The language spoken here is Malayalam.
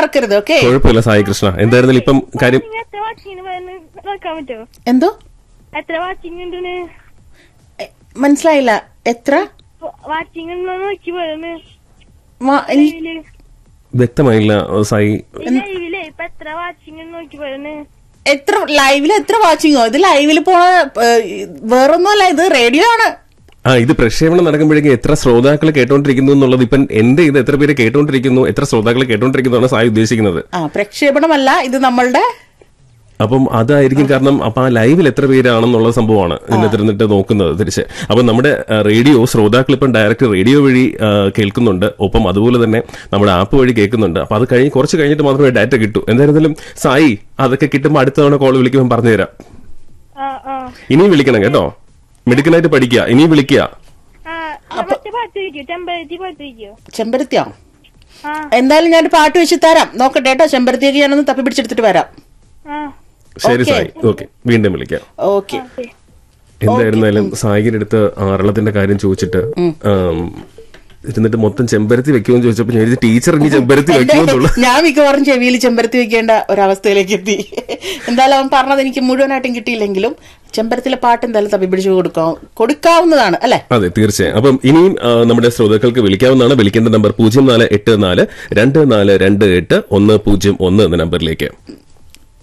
മറക്കരുത് ഓക്കെ കുഴപ്പമില്ല സായി കൃഷ്ണ എന്തായിരുന്നാലും ഇപ്പം കാര്യം നിങ്ങൾ എത്ര വാച്ചിങ്ങിന് പോയെന്ന് നോക്കാൻ പറ്റുമോ എന്തോ എത്ര വാച്ചിങ് ഉണ്ടെന്ന് എ, മനസ്സിലായില്ല എത്ര വാച്ചിങ് ഉണ്ടോ നോക്കി പോയെന്ന് വാ- ഇനി- ലൈവില് വ്യക്തമായില്ല സായി ലൈവില് ഇപ്പൊ എത്ര വാച്ചിങ് നോക്കി പോയെന്ന് എത്ര ലൈവിൽ എത്ര വാച്ചിങ്ങോ ഇത് ലൈവിൽ പോണ ഏ, വേറൊന്നുമല്ല ഇത് റേഡിയോ ആണ് ആ ഇത് പ്രക്ഷേപണം നടക്കുമ്പോഴേക്കും എത്ര ശ്രോതാക്കൾ കേട്ടോണ്ടിരിക്കുന്നു എന്നുള്ളത് ഇപ്പം എന്റെ ഇത് എത്ര പേര് കേട്ടോണ്ടിരിക്കുന്നു എത്ര ശ്രോതാക്കൾ കേട്ടോണ്ടിരിക്കുന്നു സായി ഉദ്ദേശിക്കുന്നത് ആ പ്രക്ഷേപണമല്ല ഇത് നമ്മളുടെ അപ്പം അതായിരിക്കും കാരണം അപ്പൊ ആ ലൈവിൽ എത്ര പേരാണെന്നുള്ള സംഭവമാണ് ഇതിനകത്തിരുന്നിട്ട് നോക്കുന്നത് തിരിച്ച് അപ്പൊ നമ്മുടെ ആ, റേഡിയോ ശ്രോതാക്കൾ ഇപ്പം ഡയറക്റ്റ് റേഡിയോ വഴി ആ, കേൾക്കുന്നുണ്ട് ഒപ്പം അതുപോലെ തന്നെ നമ്മുടെ ആപ്പ് വഴി കേൾക്കുന്നുണ്ട് അപ്പൊ അത് കഴിഞ്ഞ് കുറച്ച് കഴിഞ്ഞിട്ട് മാത്രമേ ഡാറ്റ കിട്ടൂ എന്തായിരുന്നാലും സായി അതൊക്കെ കിട്ടുമ്പോൾ അടുത്ത തവണ കോൾ വിളിക്കുമ്പോൾ പറഞ്ഞുതരാം ആ ആ ഇനിയും വിളിക്കണം കേട്ടോ മിടുക്കനായിട്ട് പഠിക്കുക ഇനിയും വിളിക്കുക ആ മറ്റേ പാട്ട് വയ്ക്കോ ചെമ്പരത്തി പാട്ട് വയ്ക്കോ ചെമ്പരത്തിയോ ആ എന്തായാലും ഞാൻ പാട്ട് വെച്ച് തരാം നോക്കട്ടെ കേട്ടോ ചെമ്പരത്തിയൊക്കെ ഞാനൊന്ന് തപ്പി പിടിച്ചെടുത്തിട്ട് വരാം ആ ശരി Okay. സായി ഓക്കെ വീണ്ടും വിളിക്കാം ഓക്കെ എന്തായിരുന്നാലും സായികിന്റെ അടുത്ത് ആറളത്തിന്റെ കാര്യം ചോദിച്ചിട്ട് ആം, ഇരുന്നിട്ട് മൊത്തം ചെമ്പരത്തി വെക്കുമെന്ന് ചോദിച്ചപ്പോ ഞാൻ വിചാരിച്ചു, ടീച്ചർ ഇനി ചെമ്പരത്തി വെക്കുമെന്നുള്ള ഞാൻ മിക്കവാറും ചെവിയിൽ ചെമ്പരത്തി വെക്കേണ്ട ഒരവസ്ഥയിലേക്ക് എത്തി എന്തായാലും അവൻ പറഞ്ഞത് എനിക്ക് മുഴുവനായിട്ടും കിട്ടിയില്ലെങ്കിലും ചെമ്പരത്തിലെ പാട്ട് എന്തായാലും തപ്പി പിടിച്ചു കൊടുക്കാം കൊടുക്കാവുന്നതാണ് അല്ലെ അതെ തീർച്ചയായും അപ്പം ഇനിയും ആ, നമ്മുടെ ശ്രോതാക്കൾക്ക് വിളിക്കാവുന്നതാണ് വിളിക്കേണ്ട നമ്പർ പൂജ്യം നാല് എട്ട് നാല് രണ്ട് നാല് രണ്ട് എട്ട് ഒന്ന് പൂജ്യം ഒന്ന് എന്ന നമ്പറിലേക്ക്